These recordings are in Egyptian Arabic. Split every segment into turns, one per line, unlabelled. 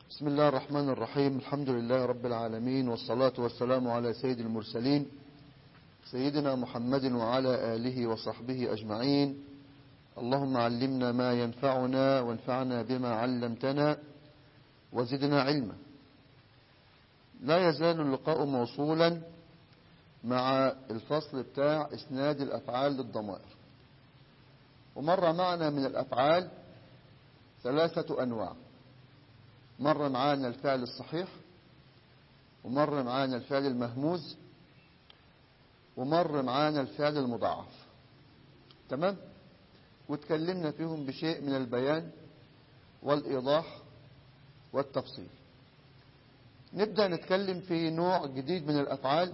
بسم الله الرحمن الرحيم الحمد لله رب العالمين والصلاة والسلام على سيد المرسلين سيدنا محمد وعلى آله وصحبه أجمعين اللهم علمنا ما ينفعنا وانفعنا بما علمتنا وزدنا علما لا يزال اللقاء موصولا مع الفصل بتاع إسناد الأفعال للضمائر ومر معنا من الأفعال ثلاثة أنواع مر معانا الفعل الصحيح ومر معانا الفعل المهموز ومر معانا الفعل المضاعف تمام وتكلمنا فيهم بشيء من البيان والإيضاح والتفصيل نبدأ نتكلم في نوع جديد من الأفعال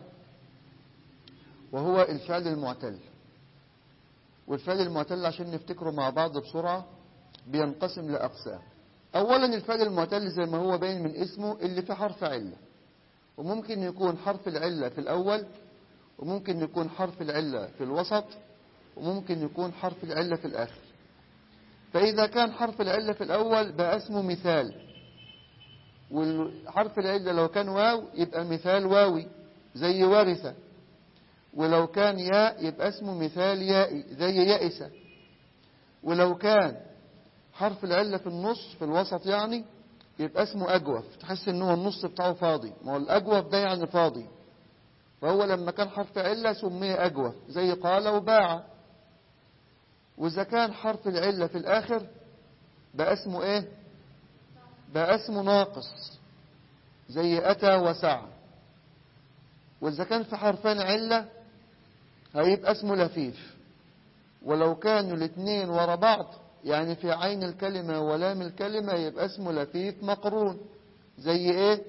وهو الفعل المعتل والفعل المعتل عشان نفتكره مع بعض بسرعة بينقسم لأقسام أولا الفعل المعتل زي ما هو باين من اسمه اللي فيه حرف علة وممكن يكون حرف العلة في الأول وممكن يكون حرف العلة في الوسط وممكن يكون حرف العلة في الآخر فإذا كان حرف العلة في الأول بقى اسمه مثال والحرف العلة لو كان واو يبقى مثال واوي زي ورثة ولو كان ياء يبقى اسمه مثال يائي زي يائسة ولو كان حرف العلة في النص في الوسط يعني يبقى اسمه أجوف تحس ان هو النص بتاعه فاضي ما هو الأجوف ده يعني فاضي فهو لما كان حرف علة سمي أجوف زي قال وباع وإذا كان حرف العلة في الآخر بقى اسمه إيه بقى اسمه ناقص زي أتى وسعى وإذا كان في حرفين علة هيبقى اسمه لفيف ولو كانوا الاثنين ورا بعض يعني في عين الكلمة ولام الكلمة يبقى اسمه لفيف مقرون زي ايه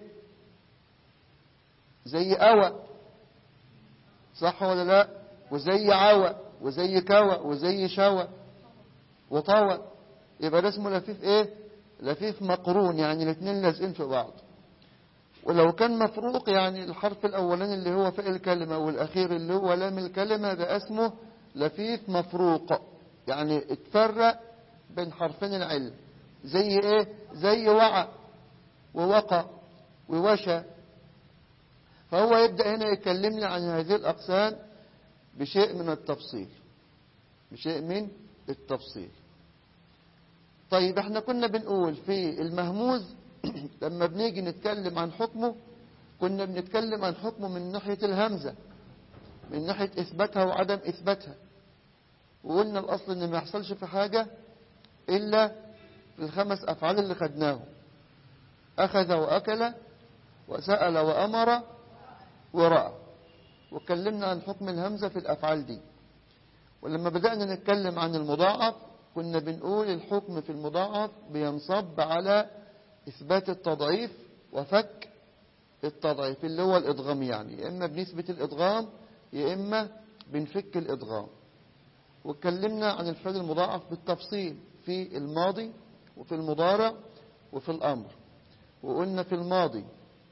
زي أوى صح ولا لا وزي عوى وزي كوى وزي شوى وطوى يبقى ده اسمه لفيف ايه لفيف مقرون يعني الاثنين لازقين في بعض ولو كان مفروق يعني الحرف الاولاني اللي هو فاء الكلمة والاخير اللي هو لام الكلمة ده اسمه لفيف مفروق يعني اتفرق بين حرفين العلم زي ايه زي وعى ووقى ووشى فهو يبدأ هنا يكلمني عن هذه الأقسام بشيء من التفصيل بشيء من التفصيل طيب احنا كنا بنقول في المهموز لما بنيجي نتكلم عن حكمه كنا بنتكلم عن حكمه من ناحية الهمزة من ناحية إثباتها وعدم إثباتها وقلنا الأصل إن ما يحصلش في حاجة إلا في الخمس أفعال اللي خدناهم أخذ وأكل وسأل وأمر ورأى واتكلمنا عن حكم الهمزة في الأفعال دي ولما بدأنا نتكلم عن المضاعف كنا بنقول الحكم في المضاعف بينصب على إثبات التضعيف وفك التضعيف اللي هو الإدغام يعني يا إما بنثبت الإدغام يا إما بنفك الإدغام واتكلمنا عن الفعل المضاعف بالتفصيل في الماضي وفي المضارع وفي الأمر وقلنا في الماضي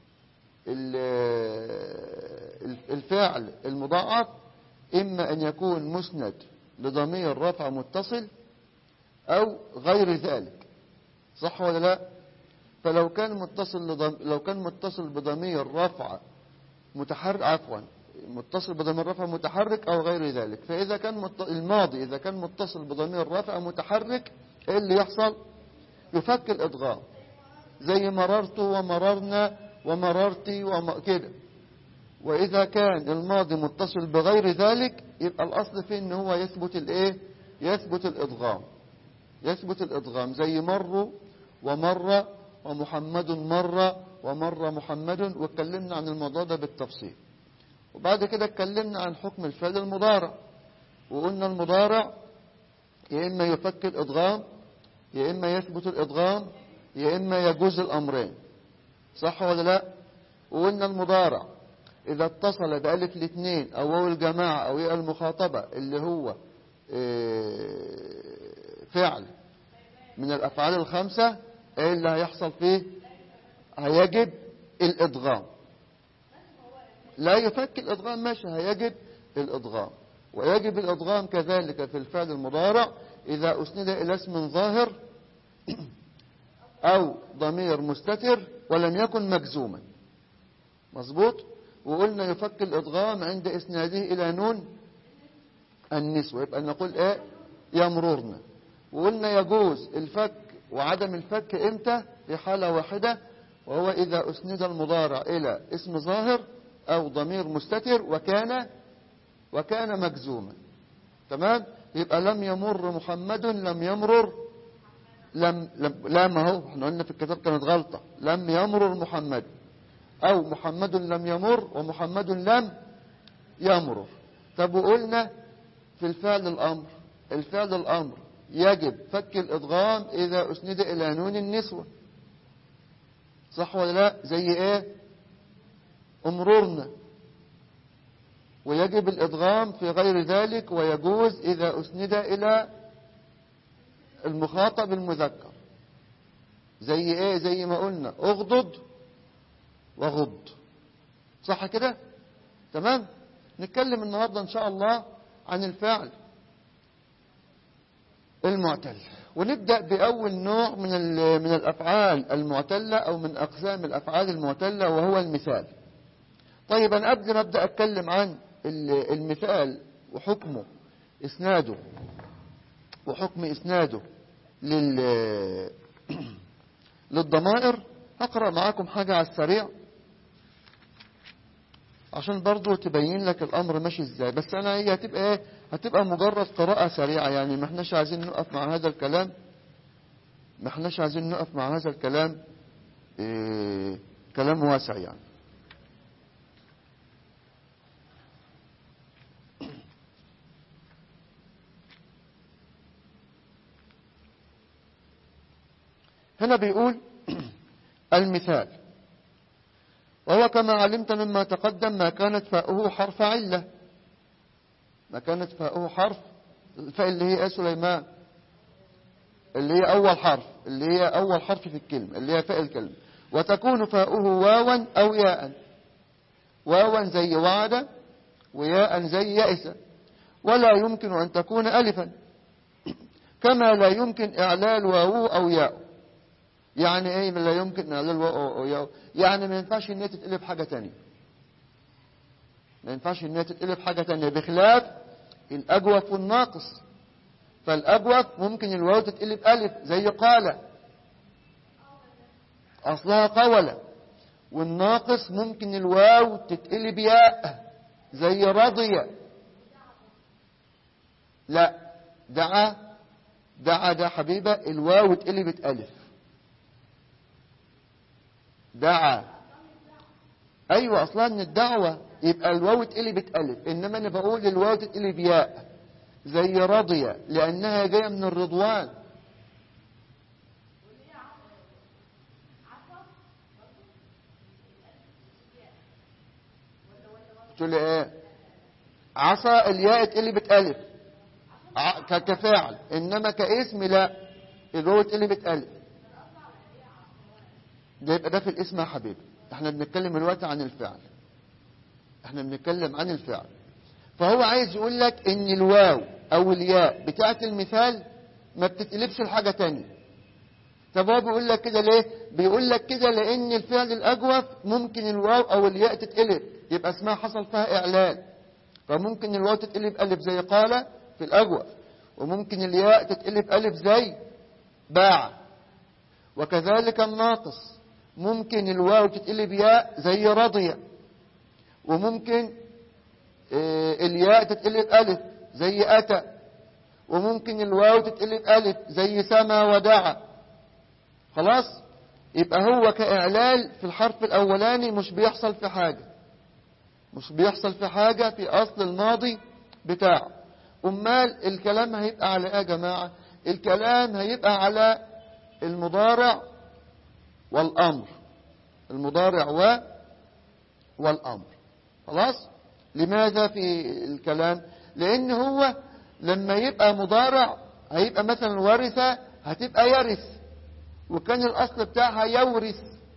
الفعل المضاعف إما أن يكون مسند لضمير رفع متصل أو غير ذلك صح ولا لا فلو كان متصل لضم... لو كان متصل بضمير رفع متحرك عفوا متصل بضمير رفع متحرك أو غير ذلك فإذا كان مت... الماضي إذا كان متصل بضمير رفع متحرك إيه اللي يحصل يفك الإضغام زي مررت ومررنا ومررتي وم... كده وإذا كان الماضي متصل بغير ذلك يبقى الأصل فيه إن هو يثبت الإيه يثبت الإضغام يثبت الإضغام زي مروا ومر ومحمد مر ومر محمد واتكلمنا عن الموضوع ده بالتفصيل وبعد كده اتكلمنا عن حكم الفعل المضارع وقلنا المضارع يا إما يفك الإضغام يا إما يثبت الإضغام يا إما يجوز الأمرين صح ولا لا وقلنا المضارع إذا اتصل بألف الاثنين أو واو الجماعة أو ياء المخاطبة اللي هو فعل من الأفعال الخمسة إيه اللي هيحصل فيه هيجب الإضغام لا يفك الإضغام ماشي هيجب الإضغام ويجب الإضغام كذلك في الفعل المضارع إذا أسند إلى اسم ظاهر أو ضمير مستتر ولم يكن مجزوما مظبوط وقلنا يفك الإضغام عند إسناده إلى نون النسوة يبقى نقول إيه يمررنا وقلنا يجوز الفك وعدم الفك إمتى في حالة واحدة وهو إذا أسند المضارع إلى اسم ظاهر أو ضمير مستتر وكان وكان مجزوما تمام يبقى لم يمر محمد لم يمرر لم, لم لا ما هو احنا قلنا في الكتاب كانت غلطة لم يمرر محمد أو محمد لم يمر ومحمد لم يمرر طب وقلنا في الفعل الأمر الفعل الأمر يجب فك الإضغام إذا أسند إلى نون النسوة صح ولا لا زي إيه أمررنا ويجب الإضغام في غير ذلك ويجوز إذا أسند إلى المخاطب المذكر زي إيه زي ما قلنا أغضض وغض صح كده تمام نتكلم النهاردة إن شاء الله عن الفعل المعتل ونبدأ بأول نوع من من الأفعال المعتلة أو من أقسام الأفعال المعتلة وهو المثال طيب أنا قبل ما أبدأ أتكلم عن المثال وحكمه إسناده وحكم إسناده لل للضمائر هقرأ معاكم حاجة على السريع عشان برضو تبين لك الأمر ماشي إزاي بس أنا هي هتبقى إيه هتبقى مجرد قراءة سريعة يعني ما احناش عايزين نقف مع هذا الكلام ما احناش عايزين نقف مع هذا الكلام إيه كلام واسع يعني هنا بيقول المثال وهو كما علمت مما تقدم ما كانت فاؤه حرف علة ما كانت فاؤه حرف الفاء اللي هي ايه سليمان اللي هي أول حرف اللي هي أول حرف في الكلمة اللي هي فاء الكلمة وتكون فاؤه واوا أو ياء واوا زي وعد وياء زي يأس ولا يمكن أن تكون ألفا كما لا يمكن إعلال واو أو ياء يعني ايه لا يمكن إعلال واو أو ياء يعني ما ينفعش ان هي تتقلب حاجة تانية ما ينفعش ان هي تتقلب حاجة تانية بخلاف الأجوف والناقص فالأجوف ممكن الواو تتقلب ألف زي قال أصلها قولة والناقص ممكن الواو تتقلب ياء زي رضي لا دعا دعا ده حبيبة الواو اتقلبت ألف دعا أيوة أصلا من الدعوة يبقى الواو اتقلبت ألف إنما أنا بقول الواو تتقلب ياء زي رضية لأنها جاية من الرضوان قلت له ايه عصا الياء اتقلبت ألف كفاعل إنما كاسم لا الواو اتقلبت ألف ده يبقى ده في الاسم يا حبيبي احنا بنتكلم دلوقتي عن الفعل احنا بنتكلم عن الفعل فهو عايز يقول لك ان الواو او الياء بتاعه المثال ما بتتقلبش لحاجه تانية طب هو بيقول لك كده ليه بيقول لك كده لان الفعل الاجوف ممكن الواو او الياء تتقلب يبقى اسمها حصل فيها اعلان فممكن الواو تتقلب الف زي قال في الاجوف وممكن الياء تتقلب الف زي باع وكذلك الناقص ممكن الواو تتقلب ياء زي رضي وممكن الياء تتقلب ألف زي أتى وممكن الواو تتقلب ألف زي سما ودعا خلاص يبقى هو كإعلال في الحرف الأولاني مش بيحصل في حاجة مش بيحصل في حاجة في أصل الماضي بتاعه أمال الكلام هيبقى على إيه يا جماعة الكلام هيبقى على المضارع والأمر المضارع و والأمر خلاص لماذا في الكلام لأن هو لما يبقى مضارع هيبقى مثلا ورثة هتبقى يرث وكان الأصل بتاعها يورث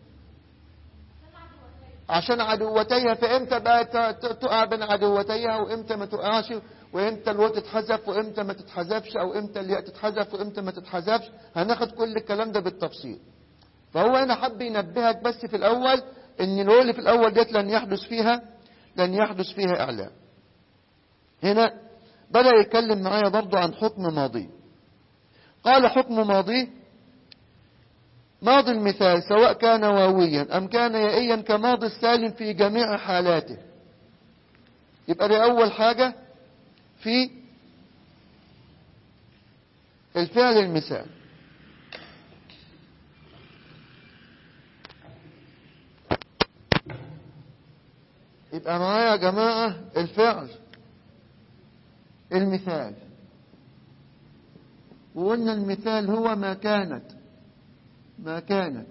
عشان عدوتيها فإمتى بقى تقع بين عدوتيها وإمتى ما تقعش وإمتى الواو تتحذف وإمتى ما تتحذفش أو إمتى الياء تتحذف وإمتى ما تتحذفش هناخد كل الكلام ده بالتفصيل فهو هنا حب ينبهك بس في الأول ان الواو اللي في الأول ديت لن يحدث فيها لن يحدث فيها إعلام هنا بدأ يتكلم معايا برضو عن حكم ماضي قال حكم ماضي ماضي المثال سواء كان واويا أم كان يائيا كماضي السالم في جميع حالاته يبقى دي أول حاجة في الفعل المثال يبقى معايا يا جماعة الفعل المثال وقلنا المثال هو ما كانت ما كانت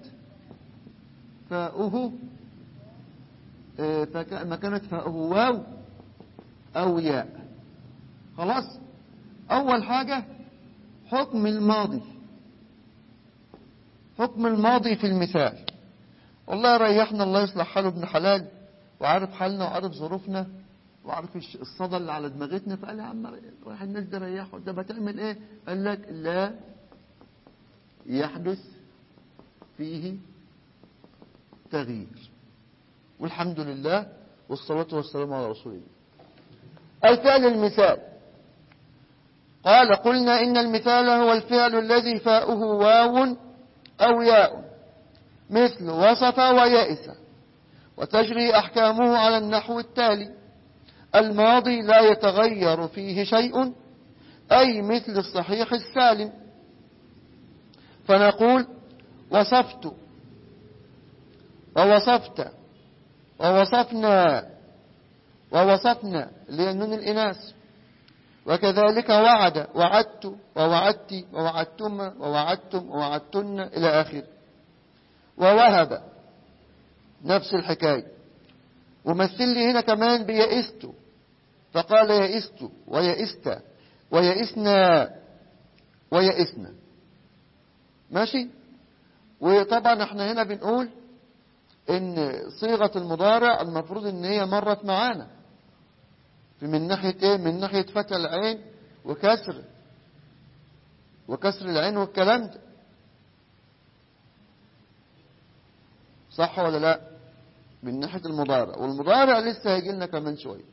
فاؤه آه، فك- ما كانت فاؤه واو أو ياء خلاص أول حاجة حكم الماضي حكم الماضي في المثال والله ريحنا الله يصلح حاله ابن حلال وعارف حالنا وعارف ظروفنا وعارف الش- الصدى اللي على دماغتنا فقال يا عم رايح الناس ده ريحوا ده بتعمل ايه قال لك لا يحدث فيه تغيير والحمد لله والصلاة والسلام على رسول الله الفعل المثال قال قلنا إن المثال هو الفعل الذي فاؤه واو أو ياء مثل وصف ويئس وتجري أحكامه على النحو التالي الماضي لا يتغير فيه شيء أي مثل الصحيح السالم فنقول وصفت ووصفت ووصفنا ووصفنا لأنون الإناث وكذلك وعد وعدت ووعدت ووعدتما ووعدتم ووعدتن إلى آخر ووهب نفس الحكاية ومثل لي هنا كمان بيئست فقال يئست ويئست ويئسنا ويئسنا ماشي وطبعا احنا هنا بنقول ان صيغة المضارع المفروض ان هي مرت معانا في من ناحية ايه من ناحية فتح العين وكسر وكسر العين والكلام ده صح ولا لا من ناحية المضارع والمضارع لسه هيجي لنا كمان شوية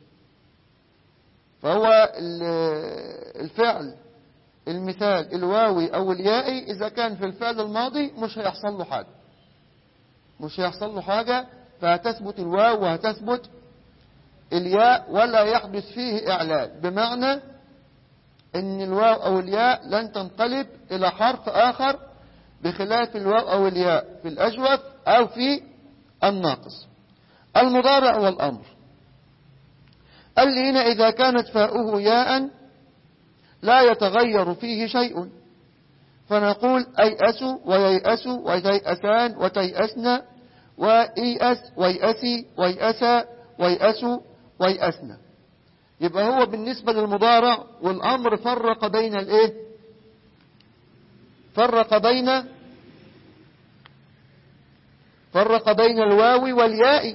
فهو ال- الفعل المثال الواوي او اليائي اذا كان في الفعل الماضي مش هيحصل له حاجة مش هيحصل له حاجة فهتثبت الواو وهتثبت الياء ولا يحدث فيه إعلان بمعنى أن الواو أو الياء لن تنقلب إلى حرف آخر بخلاف الواو أو الياء في الأجوف أو في الناقص المضارع والأمر قال لي هنا إذا كانت فاؤه ياء لا يتغير فيه شيء فنقول أيأسوا وييأسوا وييأسان وتيأسن وإيأس ويأسي ويأسى ويأسوا ويأسنا يبقى هو بالنسبة للمضارع والأمر فرق بين الإيه فرق بين فرق بين الواو والياء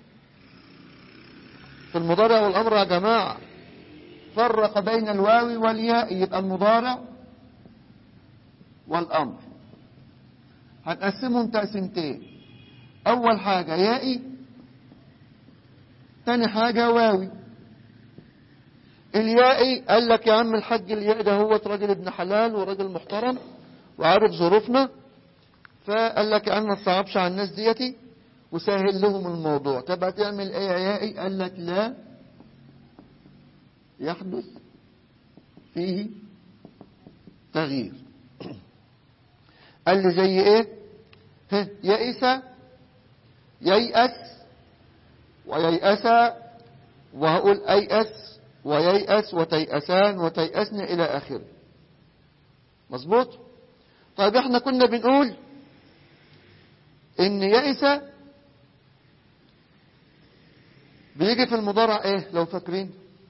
في المضارع والأمر يا جماعة فرق بين الواو والياء يبقى المضارع والأمر هنقسمهم تقسيمتين أول حاجة يائي تاني حاجة واوي اليائي قال لك يا عم الحاج الياء ده هو راجل ابن حلال وراجل محترم وعارف ظروفنا فقال لك يا عم ما تصعبش على الناس ديتي وسهل لهم الموضوع طب هتعمل ايه يا يائي قال لك لا يحدث فيه تغيير قال لي زي ايه ها يئس ييأس وييأس وهقول أيأس وييأس وتيأسان وتيأسن إلى آخره مظبوط طيب احنا كنا بنقول ان يئس بيجي في المضارع ايه لو فاكرين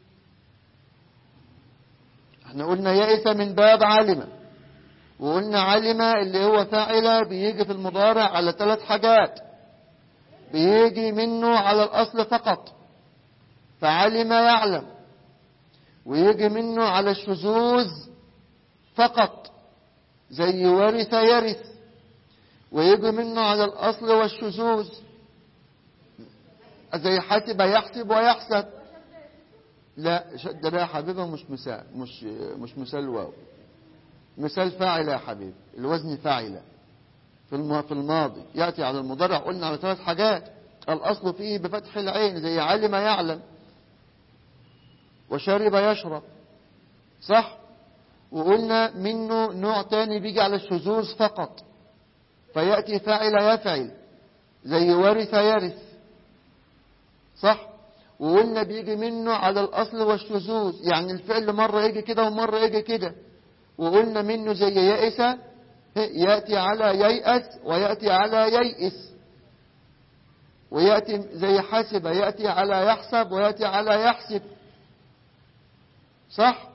احنا قلنا يئس من باب علم وقلنا علم اللي هو فاعل بيجي في المضارع على ثلاث حاجات بيجي منه على الأصل فقط فعلم يعلم ويجي منه على الشذوذ فقط زي ورث يرث ويجي منه على الأصل والشذوذ زي حاسب يحسب ويحسب لا شد ده يا حبيبي مش مثال مش مش مثال واو مثال فاعل يا حبيبي الوزن فاعله في الم- في الماضي يأتي على المضارع قلنا على ثلاث حاجات الأصل فيه بفتح العين زي علم يعلم وشرب يشرب صح وقلنا منه نوع تاني بيجي على الشذوذ فقط فيأتي فاعل يفعل زي ورث يرث صح وقلنا بيجي منه على الأصل والشذوذ يعني الفعل مرة يجي كده ومرة يجي كده وقلنا منه زي يائس يأتي على ييأس ويأتي على ييئس ويأتي زي حسب يأتي على يحسب ويأتي على يحسب صح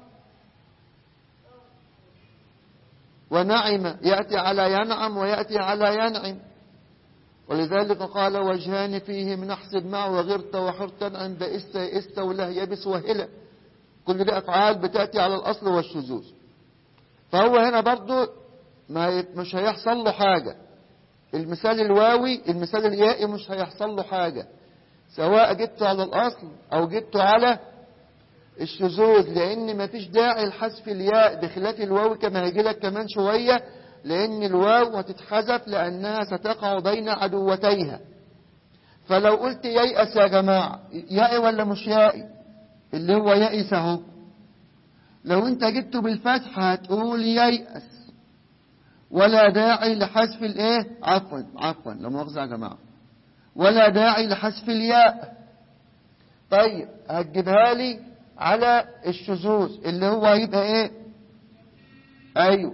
ونعم يأتي على ينعم ويأتي على ينعم ولذلك قال وجهان فيه من احسب معه وغرت وحرت تنعم بئست يئست وله يبس وهلا كل دي أفعال بتأتي على الأصل والشذوذ فهو هنا برضو ما ي- مش هيحصل له حاجة المثال الواوي المثال اليائي مش هيحصل له حاجة سواء جبته على الأصل أو جبته على الشذوذ لأن ما فيش داعي لحذف الياء بخلاف الواو كما هيجي لك كمان شوية لأن الواو هتتحذف لأنها ستقع بين عدوتيها فلو قلت ييأس يا جماعة يائي ولا مش يائي اللي هو يائس اهو لو انت جبته بالفتح هتقول ييأس ولا داعي لحذف الايه عفوا عفوا لا مؤاخذة يا جماعة ولا داعي لحذف الياء طيب هتجيبها لي على الشذوذ اللي هو هيبقى ايه ايوه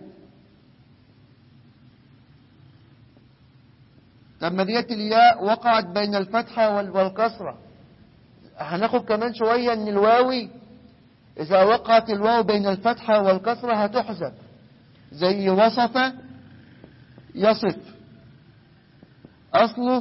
طب ما ديت الياء وقعت بين الفتحة وال- والكسرة هناخد كمان شوية ان الواوي اذا وقعت الواو بين الفتحة والكسرة هتحذف زي وصف يصف اصله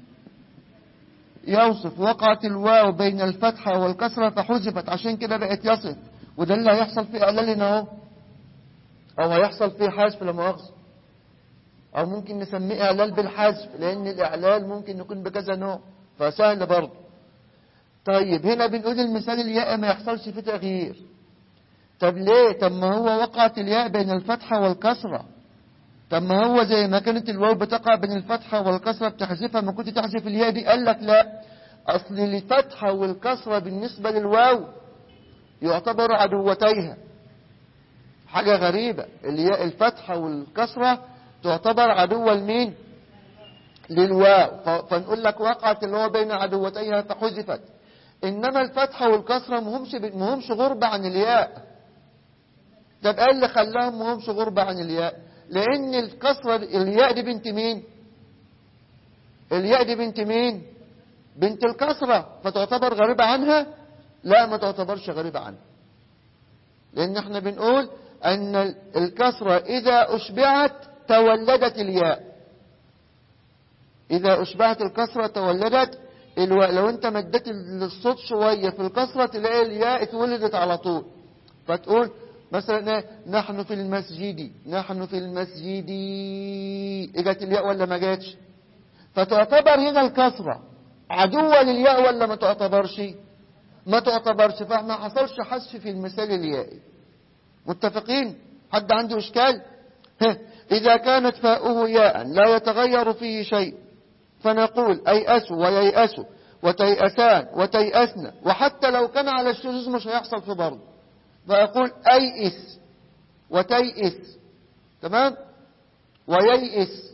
يوصف وقعت الواو بين الفتحة والكسرة فحذفت عشان كده بقت يصف وده اللي هيحصل في اعلالنا اهو او هيحصل فيه حذف لا مؤاخذة او ممكن نسميه اعلال بالحذف لان الاعلال ممكن يكون بكذا نوع فسهل برضه طيب هنا بنقول المثال الياء ما يحصلش فيه تغيير طب ليه طب ما هو وقعت الياء بين الفتحة والكسرة طب ما هو زي ما كانت الواو بتقع بين الفتحة والكسرة بتحذفها ما كنت تحذف الياء دي قال لك لا أصل الفتحة والكسرة بالنسبة للواو يعتبر عدوتيها حاجة غريبة الياء الفتحة والكسرة تعتبر عدوة لمين للواو ف- فنقول لك وقعت اللي هو بين عدوتيها فحذفت إنما الفتحة والكسرة مهمش ب- مهمش غربة عن الياء طب ايه اللي خلاهم مهمش غربة عن الياء لأن الكسرة الياء دي بنت مين الياء دي بنت مين بنت الكسرة فتعتبر غريبة عنها لا ما تعتبرش غريبة عنها لأن احنا بنقول أن الكسرة إذا أشبعت تولدت الياء إذا أشبعت الكسرة تولدت الواء لو أنت مدت الصوت شوية في الكسرة تلاقي الياء اتولدت على طول فتقول مثلا إيه؟ نحن في المسجد نحن في المسجد اجت الياء ولا ما جاتش فتعتبر هنا الكسرة عدوة للياء ولا ما تعتبرش ما تعتبرش فما حصلش حذف في المثال اليائي متفقين حد عنده اشكال ها. اذا كانت فاؤه ياء لا يتغير فيه شيء فنقول ايأسوا وييأسوا وتيأسان وتيأسن وحتى لو كان على الشذوذ مش هيحصل في برضه فأقول أيئس وتيئس تمام وييئس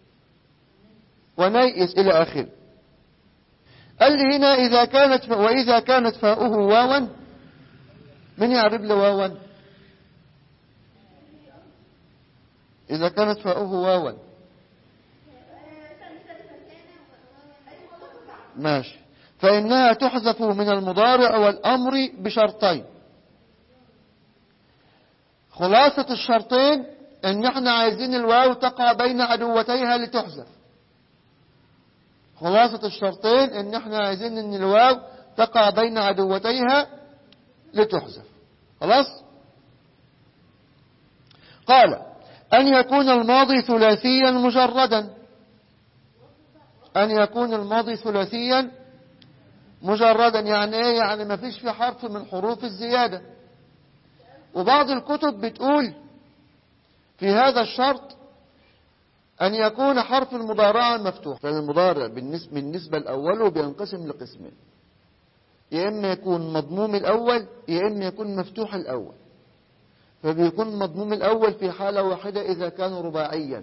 ونيئس إلى آخره قال لي هنا إذا كانت ف... وإذا كانت فاؤه واوا من يعرب لي واوا إذا كانت فاؤه واوا ماشي فإنها تحذف من المضارع والأمر بشرطين خلاصة الشرطين ان احنا عايزين الواو تقع بين عدوتيها لتحذف خلاصة الشرطين ان احنا عايزين ان الواو تقع بين عدوتيها لتحذف خلاص قال ان يكون الماضي ثلاثيا مجردا أن يكون الماضي ثلاثيا مجردا يعني ايه يعني ما فيش في حرف من حروف الزيادة وبعض الكتب بتقول في هذا الشرط أن يكون حرف المضارعة مفتوح لأن المضارع بالنسبة, بالنسبة الأول بينقسم لقسمين يا إما يكون مضموم الأول يا إما يكون مفتوح الأول فبيكون مضموم الأول في حالة واحدة إذا كان رباعيا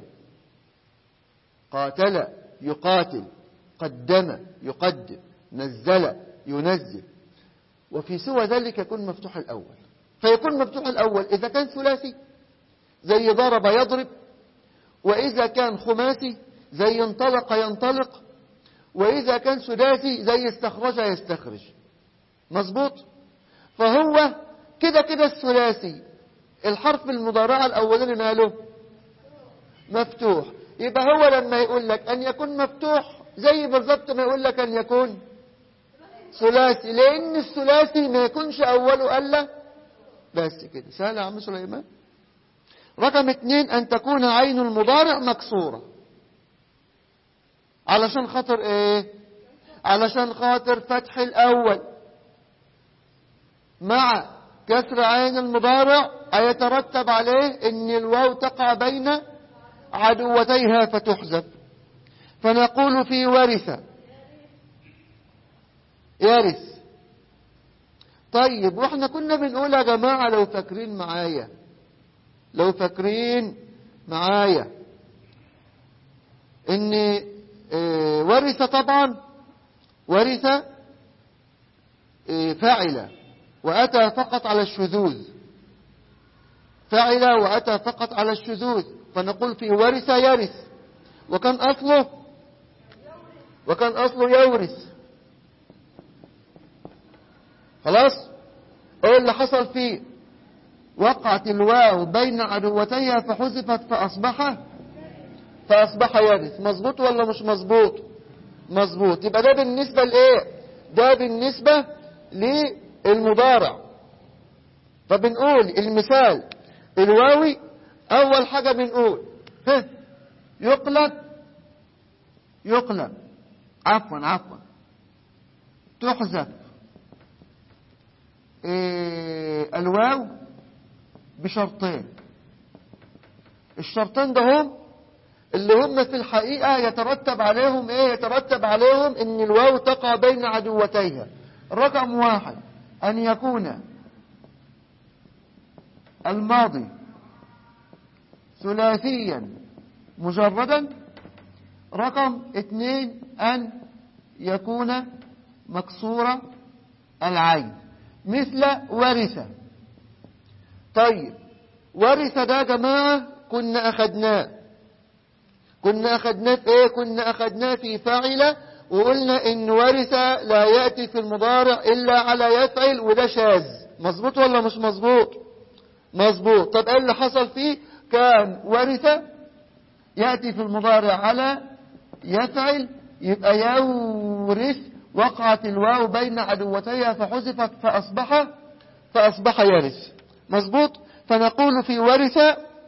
قاتل يقاتل قدم يقدم نزل ينزل وفي سوى ذلك يكون مفتوح الأول فيكون مفتوح الأول إذا كان ثلاثي زي ضرب يضرب وإذا كان خماسي زي انطلق ينطلق وإذا كان سداسي زي استخرج يستخرج مظبوط فهو كده كده الثلاثي الحرف المضارعة الأولاني ماله مفتوح يبقى هو لما يقول لك أن يكون مفتوح زي بالظبط ما يقول لك أن يكون ثلاثي لأن الثلاثي ما يكونش أوله ألا بس كده سهل يا عم سليمان رقم اتنين أن تكون عين المضارع مكسورة علشان خاطر ايه علشان خاطر فتح الأول مع كسر عين المضارع أيترتب عليه أن الواو تقع بين عدوتيها فتحذف فنقول في ورثة يرث طيب واحنا كنا بنقول يا جماعة لو فاكرين معايا لو فاكرين معايا ان اه ورث طبعا ورث اه فعل وأتى فقط على الشذوذ فعل وأتى فقط على الشذوذ فنقول في ورث يرث وكان أصله وكان أصله يورث خلاص ايه اللي حصل فيه وقعت الواو بين عدوتيها فحذفت فأصبح فأصبح يرث مظبوط ولا مش مظبوط مظبوط يبقى ده بالنسبة لإيه ده بالنسبة للمضارع فبنقول المثال الواوي أول حاجة بنقول ها يقلب يقلب عفوا عفوا تحذف إيه الواو بشرطين الشرطين ده هم اللي هم في الحقيقة يترتب عليهم ايه يترتب عليهم ان الواو تقع بين عدوتيها رقم واحد ان يكون الماضي ثلاثيا مجردا رقم اثنين ان يكون مكسور العين مثل ورث طيب ورث ده يا جماعة كنا أخدناه كنا أخدناه في إيه كنا أخدناه في فاعل وقلنا إن ورث لا يأتي في المضارع إلا على يفعل وده شاذ مظبوط ولا مش مظبوط مظبوط طب إيه اللي حصل فيه كان ورث يأتي في المضارع على يفعل يبقى يورث وقعت الواو بين عدوتيها فحذفت فأصبح فأصبح يرث مظبوط فنقول في ورث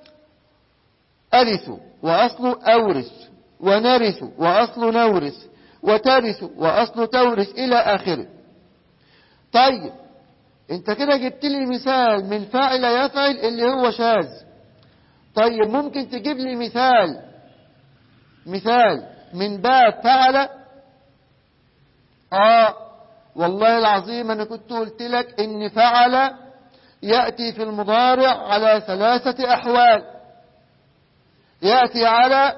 أرث وأصل أورث ونرث وأصل نورث وترث وأصل تورث إلى آخره طيب انت كده جبت لي مثال من فاعل يفعل اللي هو شاذ طيب ممكن تجيب لي مثال مثال من باب فعل اه والله العظيم انا كنت قلت لك ان فعل يأتي في المضارع على ثلاثة احوال يأتي على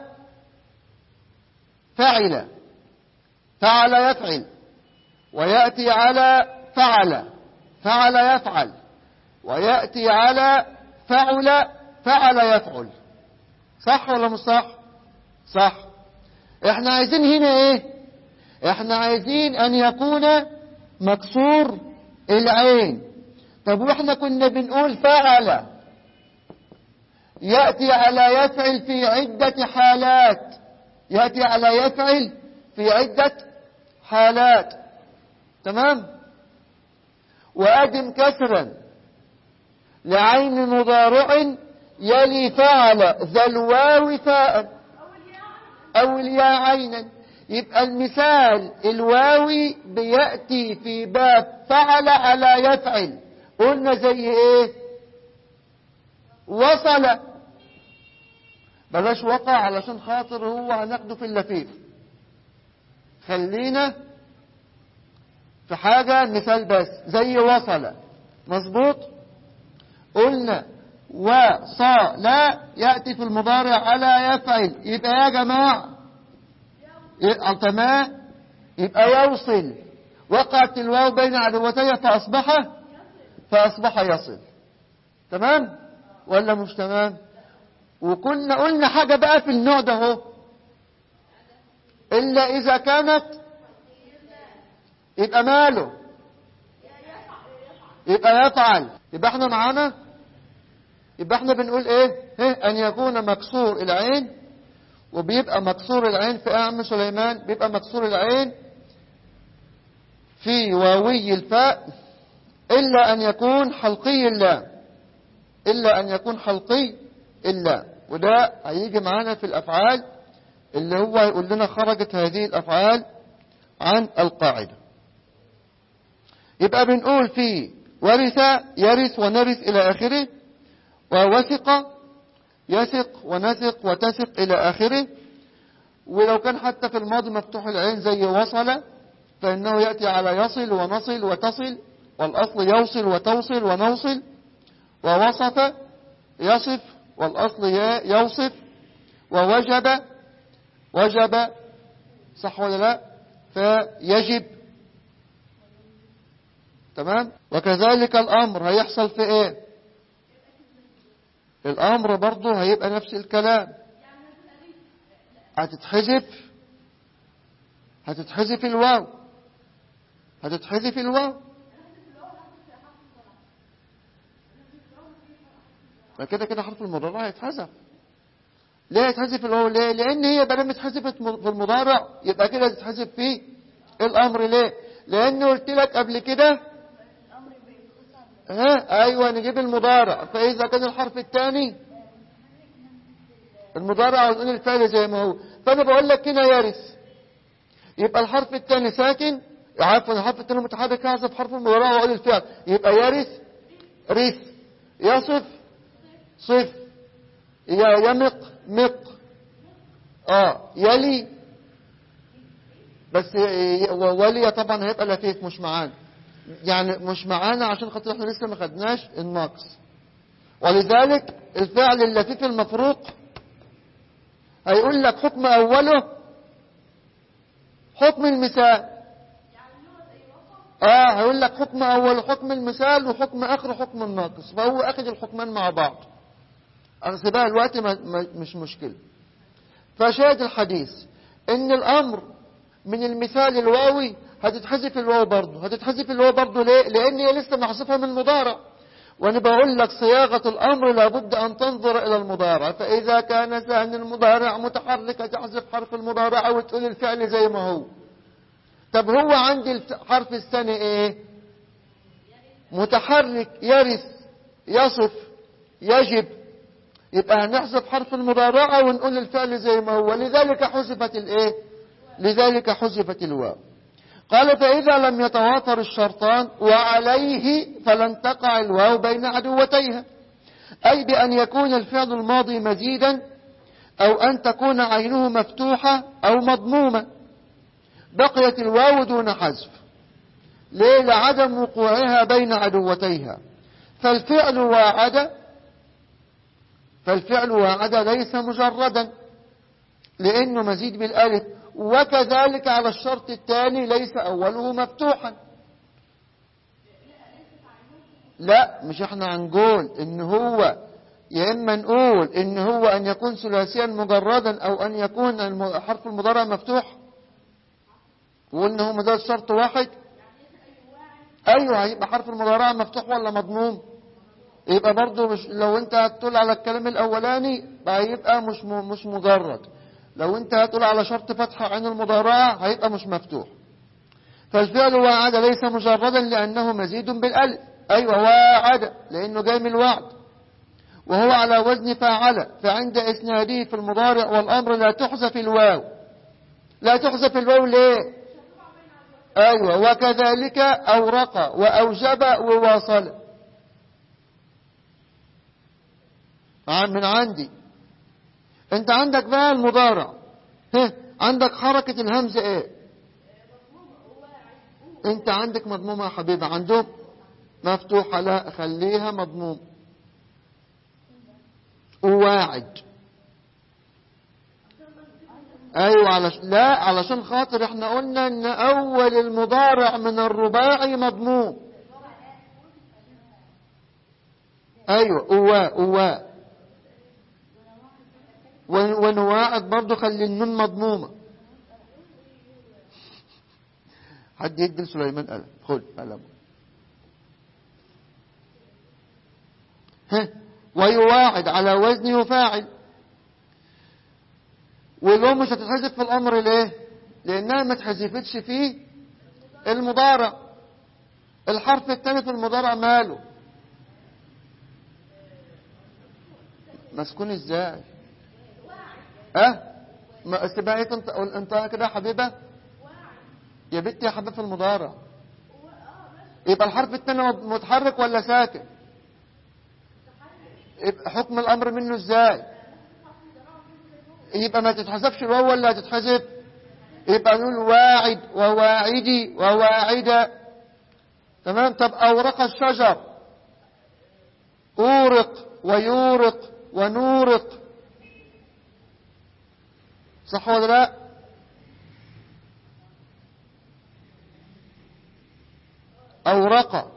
فعل فعل يفعل ويأتي على فعل فعل يفعل ويأتي على فعل فعل يفعل صح ولا مش صح صح احنا عايزين هنا ايه احنا عايزين ان يكون مكسور العين طب واحنا كنا بنقول فعل يأتي على يفعل في عدة حالات يأتي على يفعل في عدة حالات تمام وأدم كسرا لعين مضارع يلي فعل ذا الواو فاء أو الياء عينا يبقى المثال الواوي بيأتي في باب فعل على يفعل قلنا زي ايه وصل بلاش وقع علشان خاطر هو هناخده في اللفيف خلينا في حاجة مثال بس زي وصل مظبوط قلنا وصل يأتي في المضارع على يفعل يبقى يا جماعة يبقى تمام يبقى يوصل وقعت الواو بين عدوتي فأصبح فأصبح يصل تمام ولا مش تمام وكنا قلنا حاجة بقى في النوع ده هو إلا إذا كانت يبقى ماله يبقى يفعل يبقى احنا معانا يبقى احنا بنقول ايه, إيه؟ ان يكون مكسور العين وبيبقى مكسور العين في اعم سليمان بيبقى مكسور العين في واوي الفاء الا ان يكون حلقي الله الا ان يكون حلقي الله وده هيجي معانا في الافعال اللي هو يقول لنا خرجت هذه الافعال عن القاعده يبقى بنقول في ورث يرث ونرث إلى آخره ووثق يثق ونثق وتثق إلى آخره ولو كان حتى في الماضي مفتوح العين زي وصل فإنه يأتي على يصل ونصل وتصل والأصل يوصل وتوصل ونوصل ووصف يصف والأصل يوصف ووجب وجب صح ولا لا فيجب تمام وكذلك الأمر هيحصل في ايه الأمر برضه هيبقى نفس الكلام هتتحذف هتتحذف الواو هتتحذف الواو فكده كده حرف المضارع هيتحذف ليه يتحذف الواو ليه لان هي بدل ما اتحذفت في المضارع يبقى كده تتحذف في الامر ليه لان قلت لك قبل كده ها ايوه نجيب المضارع فاذا كان الحرف الثاني المضارع ونقول الفعل زي ما هو فانا بقول لك هنا يرث يبقى الحرف الثاني ساكن عفوا الحرف الثاني متحرك يحذف حرف المضارع واقول الفعل يبقى يرث رث يصف صف يمق مق اه يلي بس ولي طبعا هيبقى لفيف مش معانا يعني مش معانا عشان خاطر احنا لسه ما خدناش الناقص ولذلك الفعل اللفيف المفروق هيقول لك حكم اوله حكم المثال اه هيقول لك حكم اول حكم المثال وحكم اخر حكم الناقص فهو اخذ الحكمان مع بعض اغسبها الوقت ما ما مش مشكلة فشاهد الحديث ان الامر من المثال الواوي هتتحذف الواو برضه هتتحذف الواو برضه ليه لان هي لسه محذوفه من المضارع وانا بقول لك صياغه الامر لابد ان تنظر الى المضارع فاذا كان ثاني المضارع متحرك تحذف حرف المضارع وتقول الفعل زي ما هو طب هو عندي الحرف الثاني ايه متحرك يرث يصف يجب يبقى هنحذف حرف المضارعة ونقول الفعل زي ما هو لذلك حذفت الايه لذلك حذفت الواو قال فإذا لم يتوافر الشرطان وعليه فلن تقع الواو بين عدوتيها أي بأن يكون الفعل الماضي مزيدا أو أن تكون عينه مفتوحة أو مضمومة بقيت الواو دون حذف ليه لعدم وقوعها بين عدوتيها فالفعل واعد فالفعل واعد ليس مجردا لأنه مزيد بالألف وكذلك على الشرط الثاني ليس أوله مفتوحا لا مش احنا هنقول ان هو يا اما نقول ان هو ان يكون ثلاثيا مجردا او ان يكون حرف المضارع مفتوح وان هو مدار شرط واحد ايوه هيبقى حرف المضارع مفتوح ولا مضموم يبقى برضه مش لو انت هتقول على الكلام الاولاني هيبقى مش مش مجرد لو انت هتقول على شرط فتحة عين المضارعة هيبقى مش مفتوح فالفعل واعد ليس مجردا لأنه مزيد بالألف أيوة واعد لأنه جاي من الوعد وهو على وزن فاعل فعند إسناده في المضارع والأمر لا تحذف الواو لا تحذف الواو ليه ايوه وكذلك اورق واوجب وواصل من عندي انت عندك بقى المضارع ها عندك حركة الهمزة ايه انت عندك مضمومة يا حبيبي عندهم مفتوحة لا خليها مضموم وواعد ايوه علش... لا علشان خاطر احنا قلنا ان اول المضارع من الرباعي مضموم ايوه اواء اواء ونواعد برضه خلي النون مضمومه حد يدي لسليمان قلم خد قلم ها ويواعد على وزن يفاعل ولو مش هتتحذف في الامر ليه لانها ما اتحذفتش في المضارع الحرف الثاني في المضارع ماله مسكون ازاي اه ما استبعي انت انت كده يا حبيبه يا بنتي يا حبيبه في المضارع يبقى الحرف الثاني متحرك ولا ساكن يبقى حكم الامر منه ازاي يبقى ما تتحذفش الواو ولا تتحذف يبقى نقول واعد وواعدي وواعدة تمام طب أورق الشجر أورق ويورق ونورق صح ولا لا أورق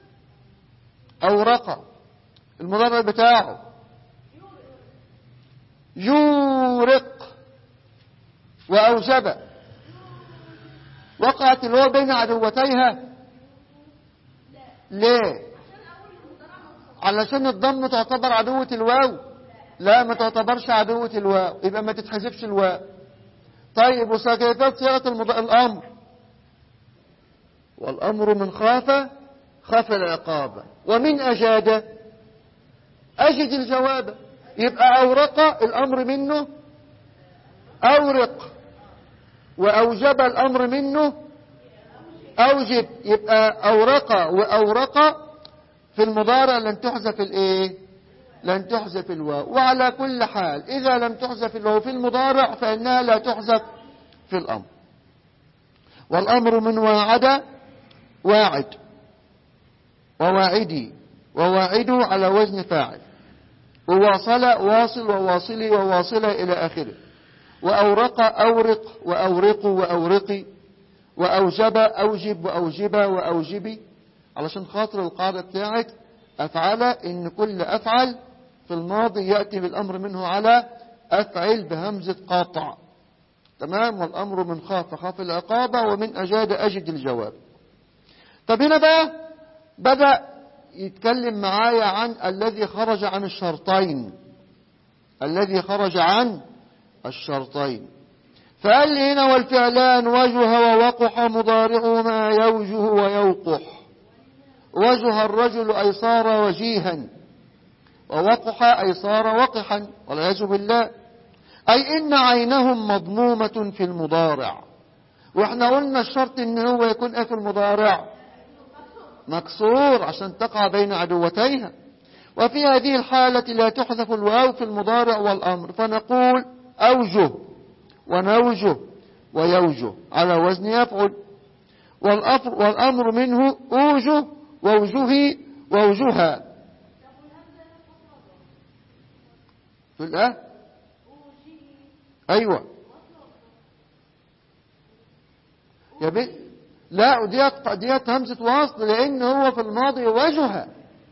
أورق المضارع بتاعه يورق وأوجب وقعت الواو بين عدوتيها ليه علشان الضم تعتبر عدوة الواو لا ما تعتبرش عدوة الواو يبقى ما تتحذفش الواو طيب وسكيفات صيغة المض... الأمر والأمر من خاف خاف العقاب ومن أجاد أجد الجواب يبقى أورق الأمر منه أورق وأوجب الأمر منه أوجب يبقى أورق وأورق في المضارع لن تحذف الإيه لن تحذف الواو وعلى كل حال إذا لم تحذف الواو في المضارع فإنها لا تحذف في الأمر والأمر من واعد واعد وواعدي وواعدوا على وزن فاعل وواصل واصل وواصلي وواصلة إلى آخره وأورق أورق وأورق وأورقي وأوجب أوجب وأوجب وأوجبي علشان خاطر القاعدة بتاعت أفعل إن كل أفعل في الماضي يأتي بالأمر منه على أفعل بهمزة قاطع تمام والأمر من خاف خاف العقابة ومن أجاد أجد الجواب طب هنا بقى بدأ يتكلم معايا عن الذي خرج عن الشرطين الذي خرج عن الشرطين فقال لي هنا والفعلان وجه ووقح مضارعهما يوجه ويوقح وجه الرجل أي صار وجيها ووقح أي صار وقحا والعياذ بالله أي إن عينهم مضمومة في المضارع واحنا قلنا الشرط ان هو يكون ايه في المضارع مكسور عشان تقع بين عدوتيها وفي هذه الحالة لا تحذف الواو في المضارع والأمر فنقول أوجه ونوجه ويوجه على وزن يفعل والأمر منه أوجه ووجهي ووجهها في الآن أيوة يا بنت لا ديت ديت همزة وصل لأن هو في الماضي وجهها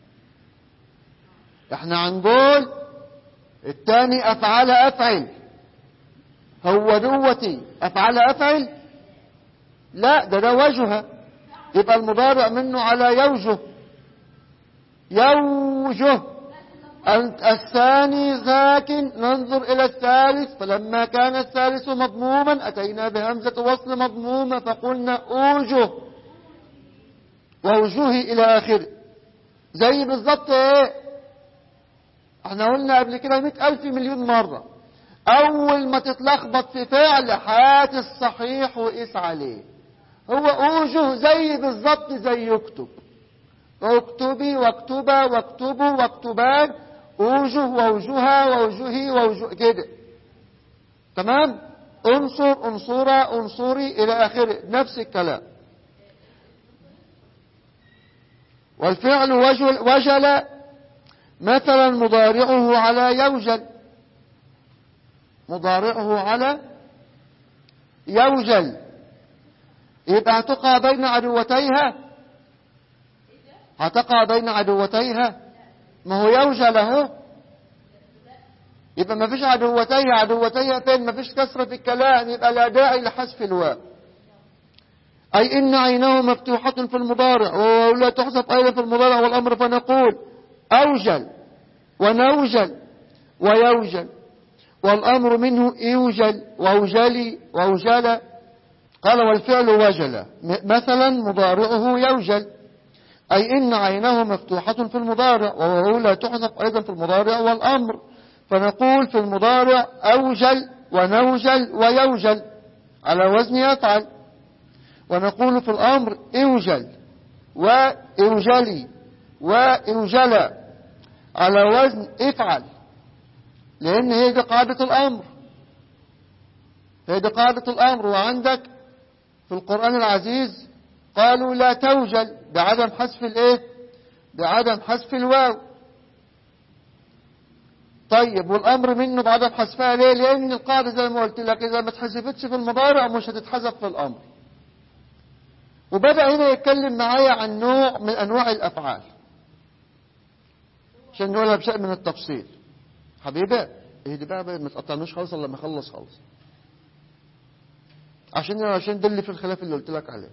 احنا هنقول الثاني أفعل أفعل هو دوتي أفعل أفعل لا ده ده وجهها يبقى المضارع منه على يوجه يوجه الثاني ساكن ننظر إلى الثالث فلما كان الثالث مضموما أتينا بهمزة وصل مضمومة فقلنا أوجه ووجوهي إلى آخره زي بالظبط إيه احنا قلنا قبل كده مئة ألف مليون مرة أول ما تتلخبط في فعل هات الصحيح وقيس عليه هو أوجه زي بالظبط زي يكتب اكتبي واكتبا واكتبوا واكتبان اوجه ووجوها ووجوهي ووجوه كده تمام انصر انصرا انصري الى اخره نفس الكلام والفعل وجل, وجل مثلا مضارعه على يوجل مضارعه على يوجل يبقى هتقع بين عدوتيها هتقع بين عدوتيها ما هو يوجل اهو يبقى ما فيش عدوتيها عدوتيها فين ما فيش كسرة في الكلام يبقى لا داعي لحذف الواو أي إن عينه مفتوحة في المضارع ولا تحذف أيضا في المضارع والأمر فنقول أوجل ونوجل ويوجل والأمر منه يوجل وأوجلي وأوجل قال والفعل وجل مثلا مضارعه يوجل أي إن عينه مفتوحة في المضارع وهو لا تحذف أيضا في المضارع والأمر فنقول في المضارع أوجل ونوجل ويوجل على وزن يفعل ونقول في الأمر اوجل وإوجلي وإوجل على وزن افعل لأن هي دي قاعدة الأمر هي دي قاعدة الأمر وعندك في القرآن العزيز قالوا لا توجل بعدم حذف الايه بعدم حذف الواو طيب والامر منه بعدم حذفها ليه لان القاعده زي ما قلت لك اذا ما اتحذفتش في المضارع مش هتتحذف في الامر وبدا هنا يتكلم معايا عن نوع من انواع الافعال عشان نقولها بشيء من التفصيل حبيبي اهدي بقى ما تقطعنوش خالص الا لما اخلص خالص عشان عشان ده اللي في الخلاف اللي قلت لك عليه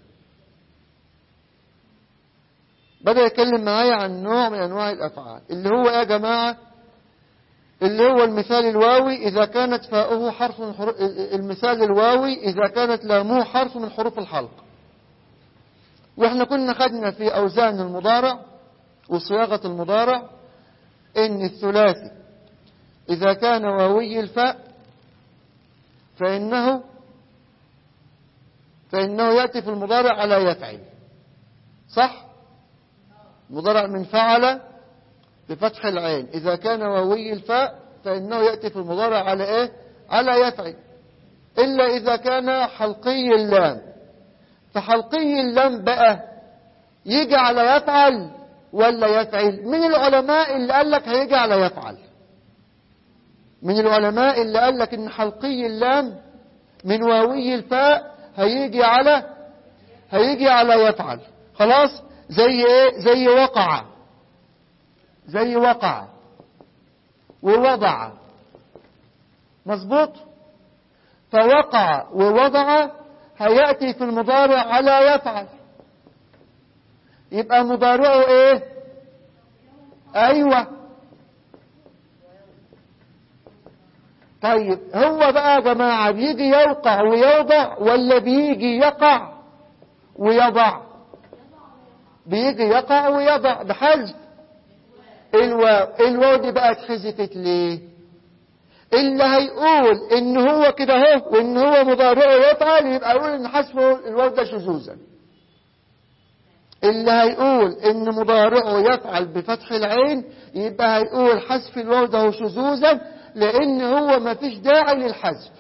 بدأ يتكلم معايا عن نوع من أنواع الأفعال اللي هو يا جماعة اللي هو المثال الواوي إذا كانت فاؤه حرف من حروف المثال الواوي إذا كانت لامه حرف من حروف الحلق وإحنا كنا خدنا في أوزان المضارع وصياغة المضارع إن الثلاثي إذا كان واوي الفاء فإنه فإنه يأتي في المضارع على يفعل صح؟ مضارع من فعل بفتح العين إذا كان واوي الفاء فإنه يأتي في المضارع على إيه على يفعل إلا إذا كان حلقي اللام فحلقي اللام بقى يجي على يفعل ولا يفعل من العلماء اللي قال لك هيجي على يفعل من العلماء اللي قال لك ان حلقي اللام من واوي الفاء هيجي على هيجي على يفعل خلاص زي ايه زي وقع زي وقع ووضع مظبوط فوقع ووضع هيأتي في المضارع على يفعل يبقى مضارعه ايه ايوه طيب هو بقى يا جماعة بيجي يوقع ويوضع ولا بيجي يقع ويضع بيجي يقع ويضع بحذف الواو الواو دي بقى اتحذفت ليه اللي هيقول ان هو كده اهو وان هو مضارعه يفعل يبقى يقول ان حذفه الواو ده شذوذا اللي هيقول ان مضارعه يفعل بفتح العين يبقى هيقول حذف الواو ده شذوذا لان هو ما فيش داعي للحذف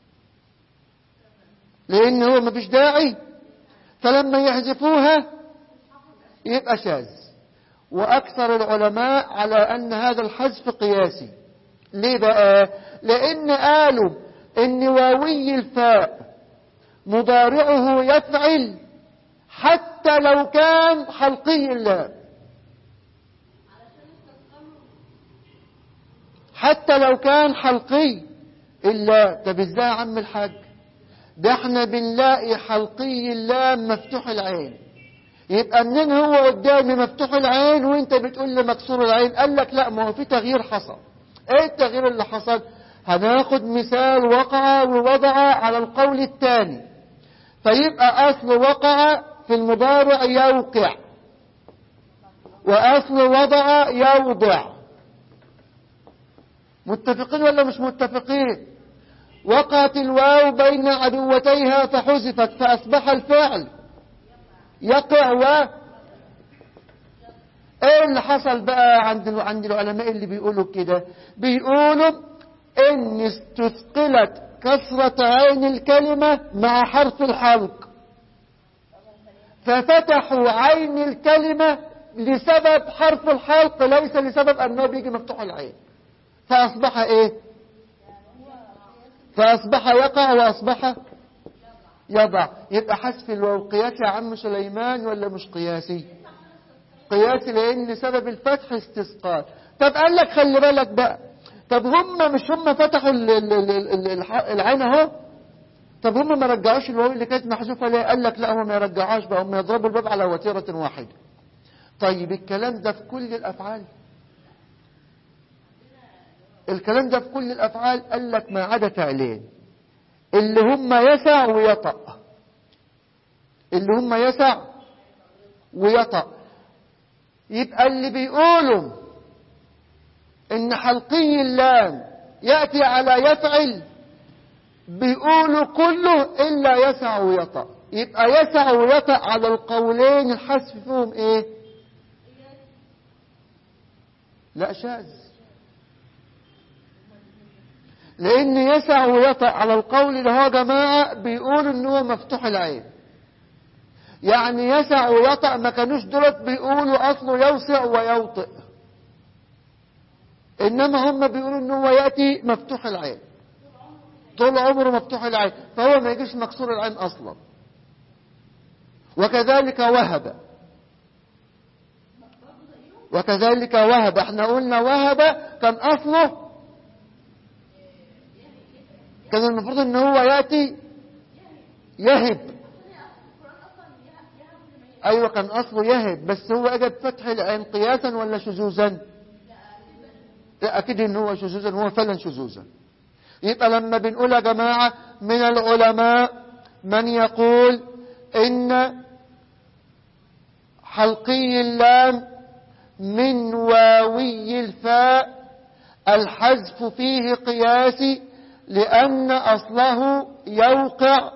لان هو ما فيش داعي فلما يحذفوها يبقى شاذ واكثر العلماء على ان هذا الحذف قياسي ليه بقى لان قالوا ان واوي الفاء مضارعه يفعل حتى لو كان حلقي اللام حتى لو كان حلقي إلا طب ازاي يا عم الحاج ده احنا بنلاقي حلقي اللام مفتوح العين يبقى منين هو قدامي مفتوح العين وانت بتقول لي مكسور العين قال لك لا ما هو في تغيير حصل ايه التغيير اللي حصل هناخد مثال وقع ووضع على القول الثاني فيبقى اصل وقع في المضارع يوقع واصل وضع يوضع متفقين ولا مش متفقين وقعت الواو بين عدوتيها فحذفت فأصبح الفعل يقع و ايه اللي حصل بقى عند عند العلماء اللي بيقولوا كده بيقولوا ان استثقلت كسرة عين الكلمة مع حرف الحلق ففتحوا عين الكلمة لسبب حرف الحلق ليس لسبب أنه بيجي مفتوح العين فأصبح إيه فأصبح يقع وأصبح يضع يبقى حذف الواو قياسي يا عم سليمان ولا مش قياسي قياسي لأن سبب الفتح استثقال طب قال لك خلي بالك بقى طب هم مش هم فتحوا ال- ال- ال- ال- الح- العين اهو طب هم ما رجعوش الواو اللي كانت محذوفه ليه قال لك لا هم ما يرجعوش بقى هم يضربوا الباب على وتيره واحده طيب الكلام ده في كل الافعال الكلام ده في كل الافعال قال لك ما عدا فعلين اللي هم يسع ويطأ اللي هم يسع ويطأ يبقى اللي بيقولوا ان حلقي اللام يأتي على يفعل بيقولوا كله إلا يسع ويطأ يبقى يسع ويطأ على القولين الحذف فيهم ايه لا شاذ لأن يسع ويطأ على القول اللي هو جماعة بيقول إن هو مفتوح العين يعني يسع ويطأ ما كانوش دولت بيقولوا أصله يوسع ويوطئ إنما هم بيقولوا إن هو يأتي مفتوح العين طول عمره مفتوح العين فهو ما يجيش مكسور العين أصلا وكذلك وهب وكذلك وهب احنا قلنا وهب كان أصله كان المفروض ان هو يأتي يهب ايوه كان اصله يهب بس هو اجى بفتح العين قياسا ولا شذوذا لا اكيد ان هو شذوذا هو فعلا شذوذا يبقى لما بنقول يا جماعة من العلماء من يقول ان حلقي اللام من واوي الفاء الحذف فيه قياسي لأن أصله يوقع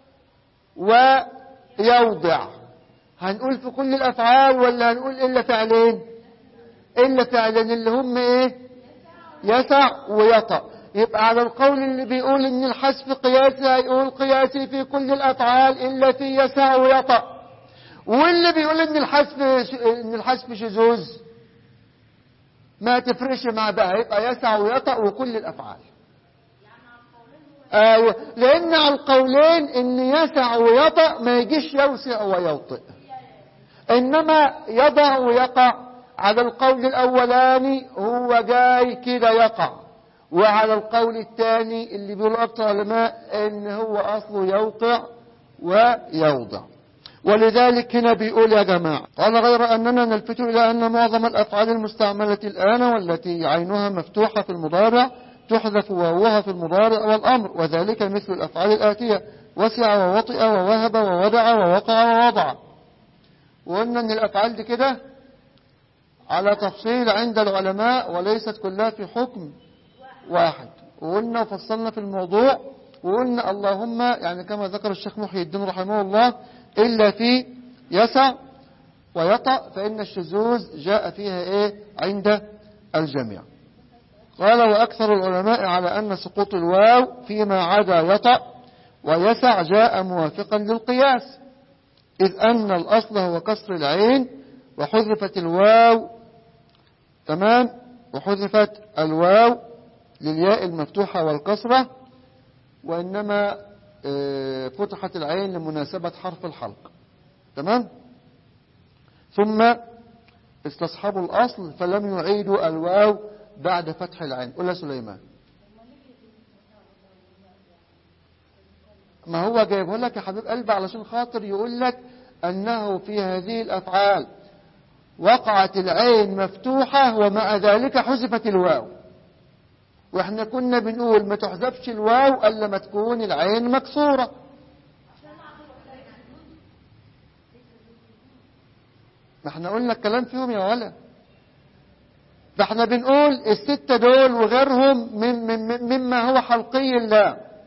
ويوضع هنقول في كل الأفعال ولا هنقول إلا فعلين إلا فعلين اللي هم إيه يسع ويطأ يبقى على القول اللي بيقول إن الحذف قياسي هيقول قياسي في كل الأفعال إلا في يسع ويطأ واللي بيقول إن الحذف إن الحذف شذوذ ما تفرقش مع بقى يبقى يسع ويطأ وكل الأفعال ايوه لان على القولين ان يسع ويطأ ما يجيش يوسع ويوطئ انما يضع ويقع على القول الاولاني هو جاي كده يقع وعلى القول الثاني اللي بيقول اكتر علماء ان هو اصله يوقع ويوضع ولذلك هنا بيقول يا جماعة قال غير أننا نلفت إلى أن معظم الأفعال المستعملة الآن والتي عينها مفتوحة في المضارع تحذف واوها في المضارع والأمر وذلك مثل الأفعال الآتية وسع ووطئ ووهب وودع ووقع ووضع وقلنا أن الأفعال دي كده على تفصيل عند العلماء وليست كلها في حكم واحد وقلنا وفصلنا في الموضوع وقلنا اللهم يعني كما ذكر الشيخ محي الدين رحمه الله إلا في يسع ويطأ فإن الشذوذ جاء فيها إيه عند الجميع قال وأكثر العلماء على أن سقوط الواو فيما عدا يطأ ويسع جاء موافقا للقياس إذ أن الأصل هو كسر العين وحذفت الواو تمام وحذفت الواو للياء المفتوحة والكسرة وإنما فتحت العين لمناسبة حرف الحلق تمام ثم استصحبوا الأصل فلم يعيدوا الواو بعد فتح العين قول يا سليمان ما هو جايبه لك يا حبيب قلبي علشان خاطر يقول لك أنه في هذه الأفعال وقعت العين مفتوحة ومع ذلك حذفت الواو واحنا كنا بنقول ما تحذفش الواو الا ما تكون العين مكسورة ما احنا قلنا الكلام فيهم يا ولا فاحنا بنقول الستة دول وغيرهم من من مما هو حلقي الله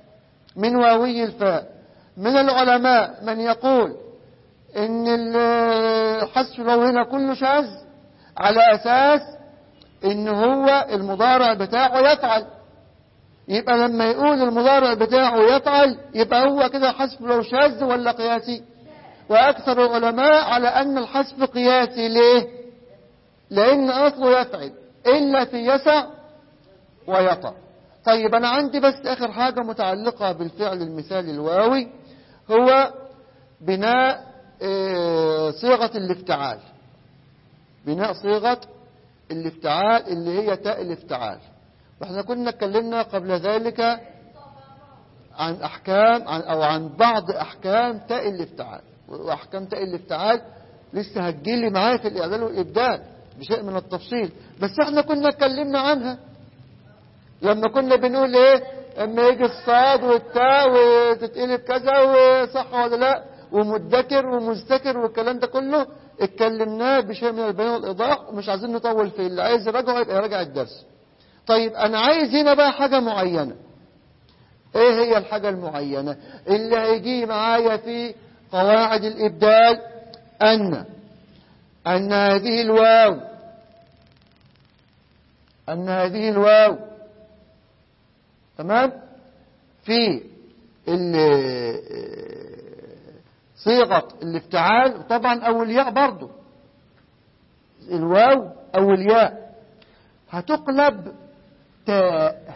من واوي الفاء من العلماء من يقول ان الحذف الواو هنا كله شاذ على اساس ان هو المضارع بتاعه يفعل يبقى لما يقول المضارع بتاعه يفعل يبقى هو كده حذف لو شاذ ولا قياسي واكثر العلماء على ان الحذف قياسي ليه لان اصله يفعل الا في يسع ويطع طيب انا عندي بس اخر حاجة متعلقة بالفعل المثالي الواوي هو بناء اه صيغة الافتعال بناء صيغة الافتعال اللي هي تاء الافتعال واحنا كنا اتكلمنا قبل ذلك عن احكام عن او عن بعض احكام تاء الافتعال واحكام تاء الافتعال لسه هتجيلي معايا في الاعداد والابدال بشيء من التفصيل بس احنا كنا اتكلمنا عنها لما كنا بنقول ايه اما يجي الصاد والتاء وتتقلب كذا وصح ولا لا ومدكر ومستكر والكلام ده كله اتكلمناه بشيء من البيان والايضاح ومش عايزين نطول فيه اللي عايز يراجعه يبقى يراجع الدرس طيب انا عايز هنا بقى حاجة معينة ايه هي الحاجة المعينة اللي هيجي معايا في قواعد الابدال ان ان هذه الواو ان هذه الواو تمام في صيغة الافتعال طبعا او الياء برضو الواو او الياء هتقلب تاء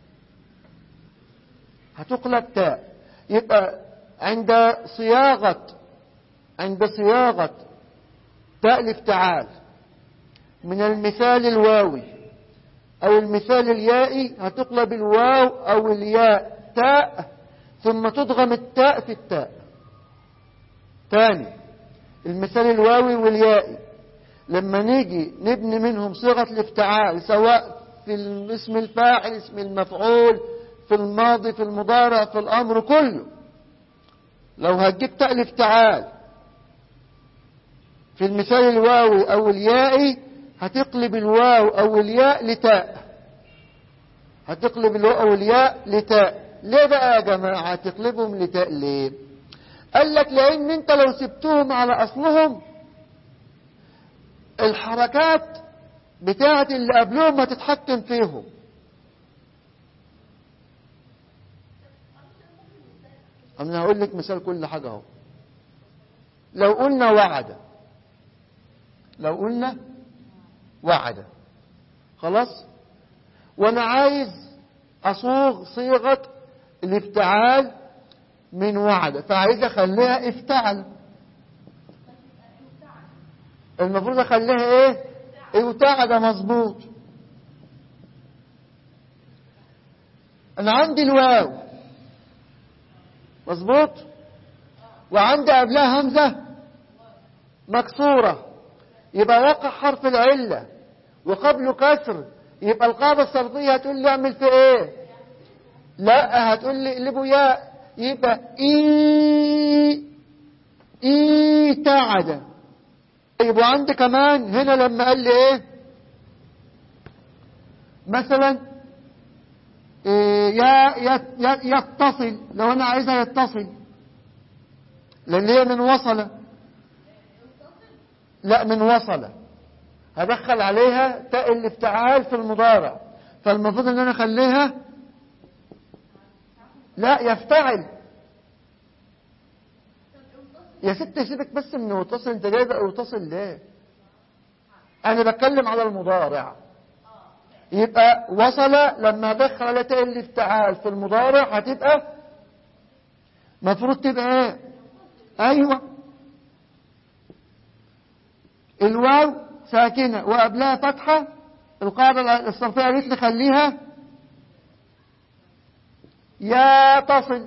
هتقلب تاء يبقى عند صياغة عند صياغة تاء الافتعال من المثال الواوي أو المثال اليائي هتقلب الواو أو الياء تاء ثم تضغم التاء في التاء تاني المثال الواوي واليائي لما نيجي نبني منهم صيغة الافتعال سواء في اسم الفاعل اسم المفعول في الماضي في المضارع في الأمر كله لو هتجيب تاء الافتعال في المثال الواوي أو اليائي هتقلب الواو أو الياء لتاء هتقلب الواو أو الياء لتاء ليه بقى يا جماعة هتقلبهم لتاء ليه قال لك لأن انت لو سبتهم على أصلهم الحركات بتاعة اللي قبلهم هتتحكم فيهم أنا هقول لك مثال كل حاجة اهو لو قلنا وعد لو قلنا وعد خلاص وانا عايز اصوغ صيغة الافتعال من وعد فعايز اخليها افتعل المفروض اخليها ايه افتعل مظبوط انا عندي الواو مظبوط وعندي قبلها همزة مكسورة يبقى وقع حرف العلة وقبله كسر يبقى القاعدة الصرفية هتقول لي اعمل في ايه لا هتقول لي اقلبه ياء يبقى اي اي تعد طيب وعندي كمان هنا لما قال لي ايه مثلا إيه يا يتصل لو انا عايزها يتصل لان هي من وصل لا من وصل هدخل عليها تاء الافتعال في المضارع فالمفروض ان انا اخليها لا يفتعل يا ست سيبك بس من يتصل انت جاي بقى يتصل ليه انا بتكلم على المضارع يبقى وصل لما دخل على تاء الافتعال في المضارع هتبقى مفروض تبقى ايه ايوه الواو ساكنة وقبلها فتحة القاعدة الصرفية قالت لي خليها يا تصل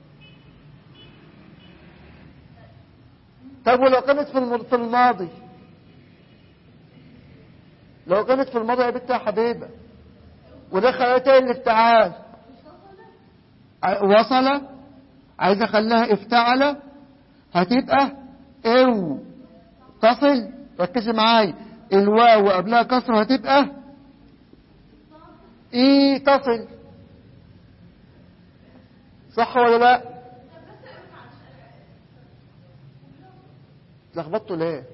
طب ولو كانت في في الماضي لو كانت في الماضي يا بنت يا حبيبة ودخل عليها الافتعال وصل عايز اخليها افتعل هتبقى او تصل ركزي معايا الواو قبلها كسر هتبقى اي تصل صح ولا لا لخبطته ليه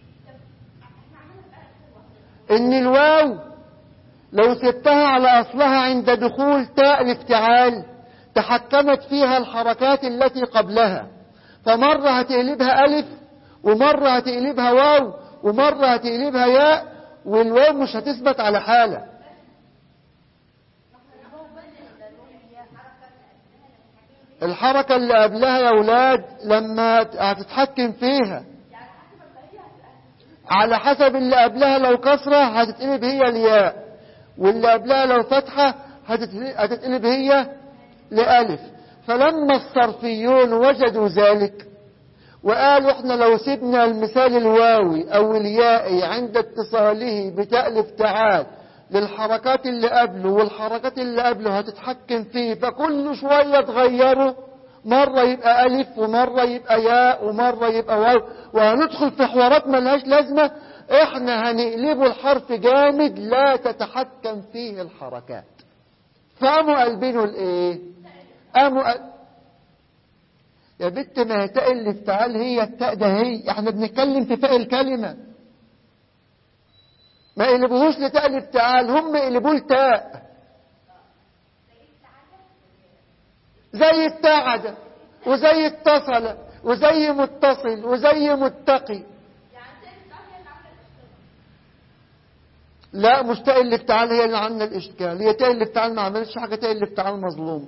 ان الواو لو سبتها على اصلها عند دخول تاء الافتعال تحكمت فيها الحركات التي قبلها فمرة هتقلبها ألف ومرة هتقلبها واو ومرة هتقلبها ياء والواو مش هتثبت على حالة الحركة اللي قبلها يا أولاد لما هتتحكم فيها على حسب اللي قبلها لو كسرة هتتقلب هي الياء واللي قبلها لو فتحة هتتقلب هي لألف فلما الصرفيون وجدوا ذلك وقالوا احنا لو سيبنا المثال الواوي او اليائي عند اتصاله بتاء الافتعال للحركات اللي قبله والحركات اللي قبله هتتحكم فيه فكل شوية تغيره مرة يبقى ألف ومرة يبقى ياء ومرة يبقى واو وهندخل في حوارات ملهاش لازمة احنا هنقلبه الحرف جامد لا تتحكم فيه الحركات فقاموا قلبينه الايه قاموا قل... يا بنت ما تاء الافتعال هي التاء ده هي احنا بنتكلم في فاء الكلمة ما يقلبوهوش لتاء الافتعال هم يقلبوه لتاء زي التعد وزي اتصل وزي متصل وزي متقي لا مش تاء الافتعال هي اللي عندنا الاشكال هي تاء الافتعال ما عملتش حاجه تاء الافتعال مظلوم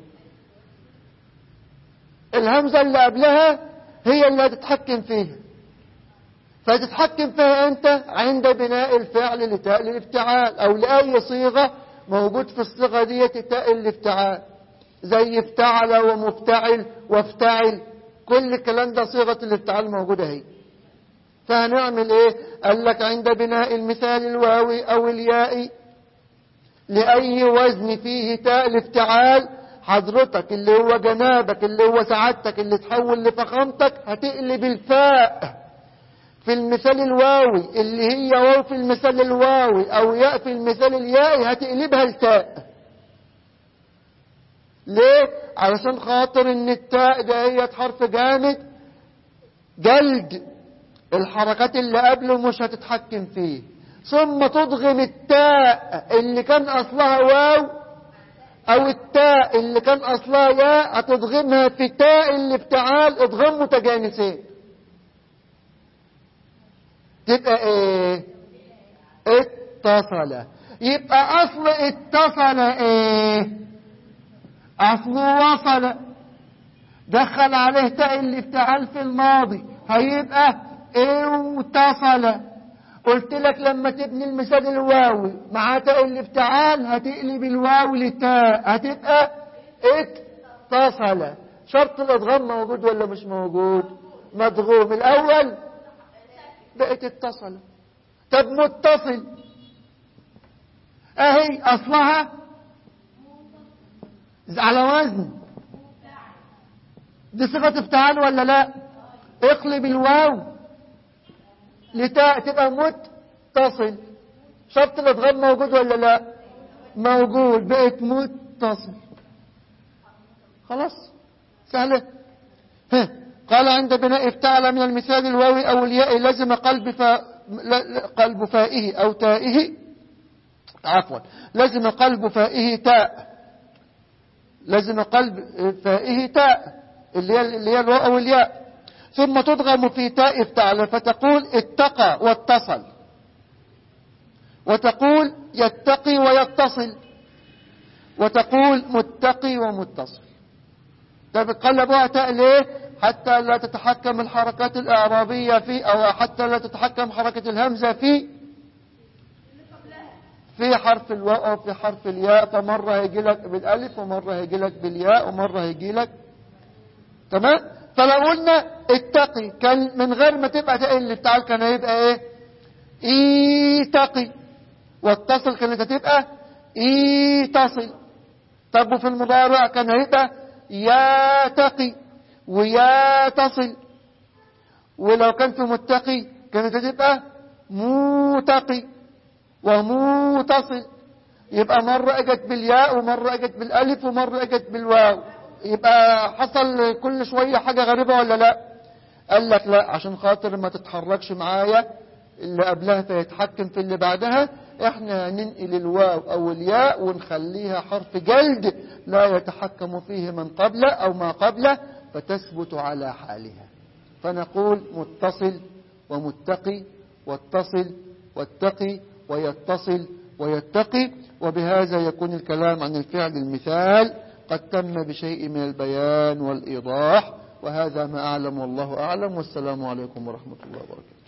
الهمزه اللي قبلها هي اللي هتتحكم فيها فتتحكم فيها انت عند بناء الفعل لتاء الافتعال او لاي صيغه موجود في الصيغه دي تاء الافتعال زي افتعل ومفتعل وافتعل كل الكلام ده صيغه الافتعال موجوده هي فهنعمل ايه قال لك عند بناء المثال الواوي او اليائي لأي وزن فيه تاء الافتعال حضرتك اللي هو جنابك اللي هو سعادتك اللي تحول لفخامتك هتقلب الفاء في المثال الواوي اللي هي واو في المثال الواوي او ياء في المثال اليائي هتقلبها لتاء ليه علشان خاطر ان التاء ده هي حرف جامد جلد الحركات اللي قبله مش هتتحكم فيه ثم تضغم التاء اللي كان أصلها واو أو التاء اللي كان أصلها ياء هتضغمها في تاء الافتعال اضغام متجانسين تبقى ايه اتصل يبقى أصل اتصل ايه أصله وصل دخل عليه تاء الافتعال في الماضي هيبقى اتصل قلت لك لما تبني المثال الواوي مع تاء الافتعال هتقلب الواو لتاء هتبقى اتصل شرط الادغام موجود ولا مش موجود مدغوم الاول بقت اتصل طب متصل اهي اصلها على وزن دي صيغه افتعال ولا لا اقلب الواو لتاء تبقى متصل شرط الادغام موجود ولا لا موجود بقت متصل خلاص سهلة ها. قال عند بناء افتعل من المثال الواوي او الياء لازم قلب فا قلب فائه او تائه عفوا لازم قلب فائه تاء لازم قلب فائه تاء اللي هي اللي هي الواو او الياء ثم تضغم في تاء افتعل فتقول اتقى واتصل وتقول يتقي ويتصل وتقول متقي ومتصل طب قلبوها تاء ليه حتى لا تتحكم الحركات الإعرابية في أو حتى لا تتحكم حركة الهمزة في في حرف الواو أو في حرف الياء فمرة هيجي لك بالألف ومرة هيجي لك بالياء ومرة هيجي لك تمام فلو قلنا اتقي كان من غير ما تبقى تقل اللي بتاع كان هيبقى ايه ايتقي واتصل كانت هتبقى ايتصل طب وفي المضارع كان هيبقى ياتقي وياتصل ولو كان في متقي كانت هتبقى موتقي وموتصل يبقى مرة اجت بالياء ومرة اجت بالالف ومرة اجت بالواو يبقى حصل كل شوية حاجة غريبة ولا لا قال لك لا عشان خاطر ما تتحركش معايا اللي قبلها فيتحكم في اللي بعدها احنا هننقل الواو او الياء ونخليها حرف جلد لا يتحكم فيه من قبله او ما قبله فتثبت على حالها فنقول متصل ومتقي واتصل واتقي ويتصل ويتقي وبهذا يكون الكلام عن الفعل المثال قد تم بشيء من البيان والإيضاح وهذا ما أعلم والله أعلم والسلام عليكم ورحمة الله وبركاته